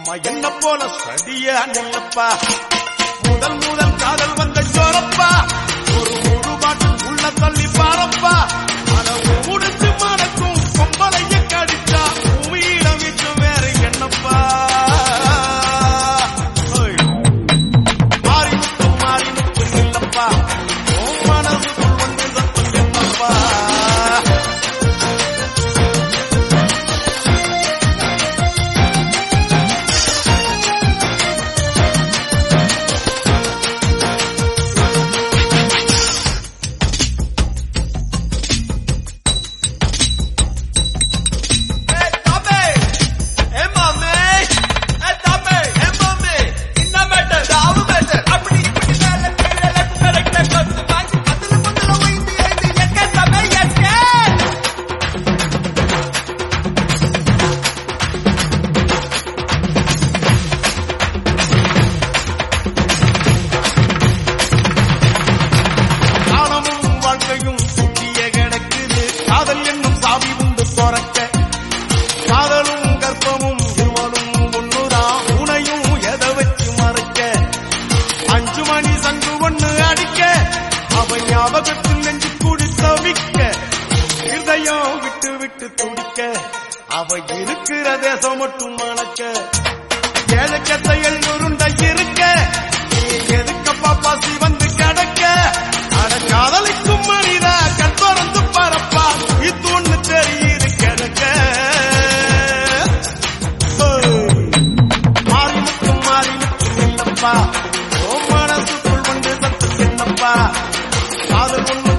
அம்மா என்ன போல சடியா நில்லப்பா முதல் முதல் காதல் வந்த ஜோரப்பா ஒரு முழு பாட்டில் உள்ள தள்ளி பாரப்பா அத முடிச்சு மணக்கும் பொம்பளைய கடிச்சா உயிர விட்டு வேற என்னப்பா ஓய். மாறி முத்து மாறி முத்து இல்லப்பா உன் மனசுக்குள் வந்து சத்தம் என்னப்பா காலமும் வாழ்க்கையும் சுற்றிய கிடக்குது காதல் என்னும் சாவி உண்டு துறக்க காதலும் கர்ப்பமும் இருவரும் ஒண்ணுதான் உனையும் எதை வச்சு மறைக்க அஞ்சு மணி சங்கு ஒண்ணு அடிக்க அவன் ஞாபகத்தில் நெஞ்சு கூடி தவிக்க இருதயம் விட்டு விட்டு துடிக்க அவ இருக்கிற தேசம் மட்டும் மணக்க ஏழக்கத்தை எழுநூறுண்ட இருக்க நீ எதுக்கப்பா பாசி வந்து கிடக்க அட காதலிக்கும் மனிதா கண் திறந்து பரப்பா இது ஒண்ணு தெரியுது கிடக்க மாறி முக்கும் மாறி முக்கும் என்னப்பா ஓ மனசுக்குள் வந்து சத்து என்னப்பா காதல் ஒண்ணு